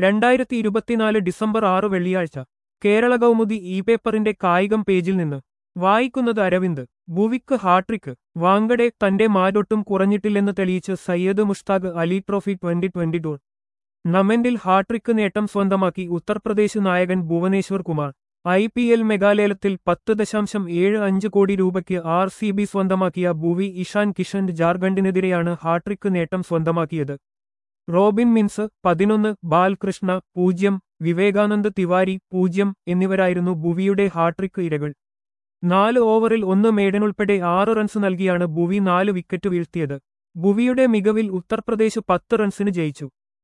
രണ്ടായിരത്തി ഇരുപത്തിനാല് ഡിസംബർ ആറ് വെള്ളിയാഴ്ച കേരള കൗമുദി ഇ പേപ്പറിന്റെ കായികം പേജിൽ നിന്ന് വായിക്കുന്നത് അരവിന്ദ് ഭുവിക്ക് ഹാട്രിക്ക് വാങ്കഡെ തന്റെ മാരൊട്ടും കുറഞ്ഞിട്ടില്ലെന്ന് തെളിയിച്ച് Syed Mushtaq Ali trophy twenty twenty ടൂർ നമന്റിൽ ഹാട്രിക്ക് നേട്ടം സ്വന്തമാക്കി ഉത്തർപ്രദേശ് നായകൻ Bhuvneshwar Kumar I P L മെഗാലയത്തിൽ പത്ത് ദശാംശം ഏഴ് അഞ്ച് കോടി രൂപയ്ക്ക് ആർ സി ബി സ്വന്തമാക്കിയ ഭുവി ഇഷാൻ കിഷൻ ജാർഖണ്ഡിനെതിരെയാണ് ഹാട്രിക്ക് നേട്ടം സ്വന്തമാക്കിയത് റോബിൻ മിൻസ് പതിനൊന്ന് ബാൽകൃഷ്ണ പൂജ്യം വിവേകാനന്ദ് തിവാരി പൂജ്യം എന്നിവരായിരുന്നു ഭുവിയുടെ ഹാട്രിക്ക് ഇരകൾ നാല് ഓവറിൽ ഒന്ന് മേഡനുൾപ്പെടെ ആറ് റൺസ് നൽകിയാണ് ഭുവി നാല് വിക്കറ്റ് വീഴ്ത്തിയത് ഭുവിയുടെ മികവിൽ ഉത്തർപ്രദേശ് പത്ത് റൺസിന് ജയിച്ചു